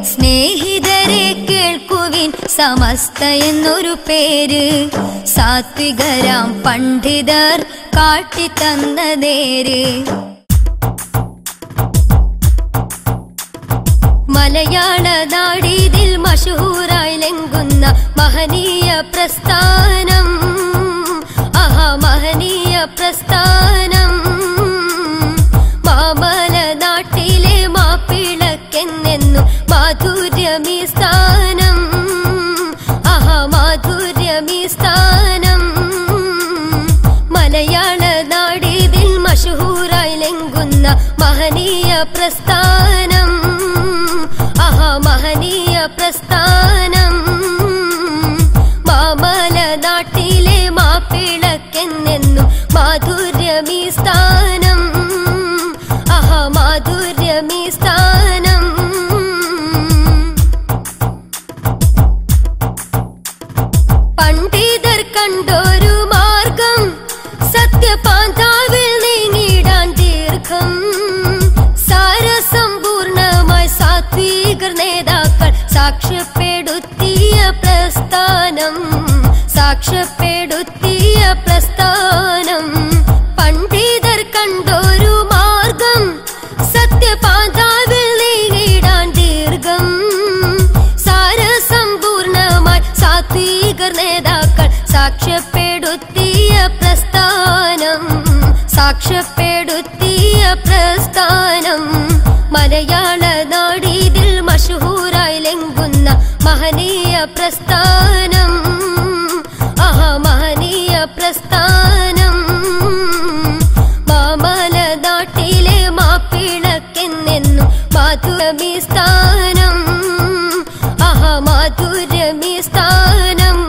സ്നേഹിതരെ കേൾക്കുവിൻ സമസ്ത എന്നൊരു പേര് സാത്വികരാം പണ്ഡിതർ കാട്ടിത്തന്ന നേര് മലയാള നാടിതിൽ മഷൂറായി ലംഘുന്ന മഹനീയ പ്രസ്ഥാനം ആഹാ മഹനീയ പ്രസ്ഥാനം മാമല നാട്ടിലെ മാപ്പിളക്കെന്നെന്നു മാധുര്യമീ സ്ഥാനം ആഹാ മാധുര്യമീ സ്ഥാനം മലയാള നാടിതിൽ മഷഹൂറായി ലംഘുന്ന മഹനീയ പ്രസ്ഥാനം ആഹാ മഹനീയ പ്രസ്ഥാനം മാമല നാട്ടിലെ മാപ്പിളക്കെന്നെന്നു മാധുര്യമീ സ്ഥാനം ആഹാ മാധുര്യമീ സ്ഥാനം പണ്ഡിതർ കണ്ടൊരു മാർഗം സത്യപാന്താവിൽ നീങ്ങിടാൻ ദീർഘം സാരസമ്പൂർണമായി സാത്വികർ നേതാക്കൾ സാക്ഷ്യപ്പെടുത്തിയ പ്രസ്ഥാനം സാക്ഷ്യപ്പെടുത്തിയ പ്രസ്ഥാനം പണ്ഡിതർ കണ്ടൊരു മാർഗം സത്യപാന്താവിൽ നീങ്ങിടാൻ ദീർഘം സാരസമ്പൂർണമായി സാത്വികർ നേതാക്കൾ സാക്ഷ്യപ്പെടുത്തിയ പ്രസ്ഥാനം സാക്ഷ്യപ്പെടുത്തിയ പ്രസ്ഥാനം മലയാള നാടിതിൽ മഷഹൂറായി ലംഘുന്ന മഹനീയ പ്രസ്ഥാനം ആഹാ മഹനീയ പ്രസ്ഥാനം മാമല നാട്ടിലെ മാപ്പിളക്കെന്നെന്നു മാധുരമീ സ്ഥാനം ആഹാ മാധുരമീ സ്ഥാനം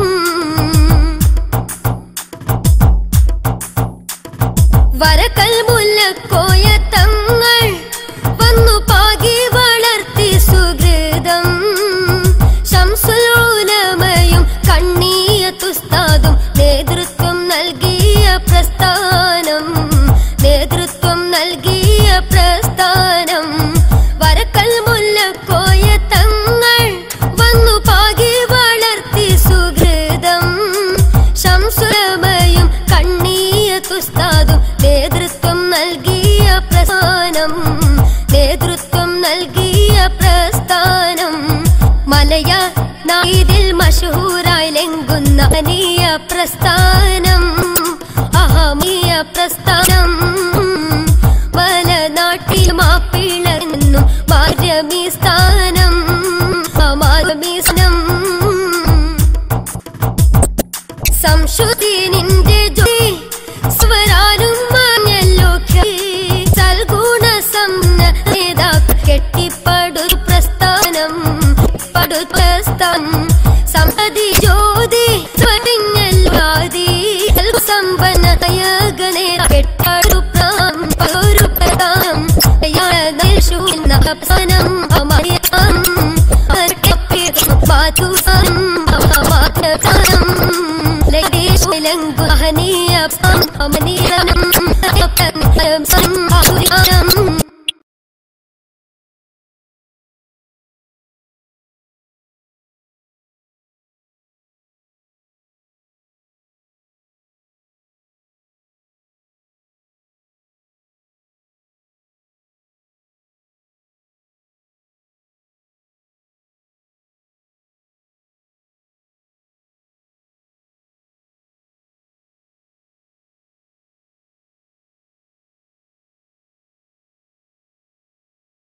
വരക്കൽ മുല്ലക്കോയ തങ്ങൾ വന്നു പാകി വളർത്തി സുഹൃതം ശംസുൽ ഉലമയും കണ്ണീയത്തുസ്താദും നേതൃത്വം നൽകിയ പ്രസ്ഥാനം നേതൃത്വം നൽകിയ പ്രസ്ഥാനം വരക്കൽ മുല്ലക്കോയ തങ്ങൾ വന്നു പാകി വളർത്തി സുഹൃതം ശംസുലമയും കണ്ണീയത്തുസ്താദും നേതൃത്വം നൽകിയ പ്രസ്ഥാനം നേതൃത്വം നൽകിയ പ്രസ്ഥാനം മലയ നായിതിൽ മഷഹൂറായി ലംഘുന്ന മഹനീയ പ്രസ്ഥാനം അഹമീയ പ്രസ്ഥാനം മലനാട്ടിൽ മാപ്പിളെന്നും മാര്യമീ സ്ഥാനം മാര്യമീ സ്ഥാനം സംശുദ്ധി നിന്റെ ജോലി സ്വരാനും മാഞ്ഞല്ലോ സൽഗുണ സമ്പന്ന നേതാക്കൾ കെട്ടിപ്പടു പ്രസ്ഥാനം പടു പ്രസ്ഥാനം സമ്പതി ജ്യോതി സ്വരിഞ്ഞല്ലാതി സമ്പന്ന തയകനെ കെട്ടടു പ്രാം ഒരു പ്രധാനം പ്രസ്ഥാനം അമയം മാധുസം മാധുസം ലങ്കേശ് ലങ്കു മഹനീയ അമനീയ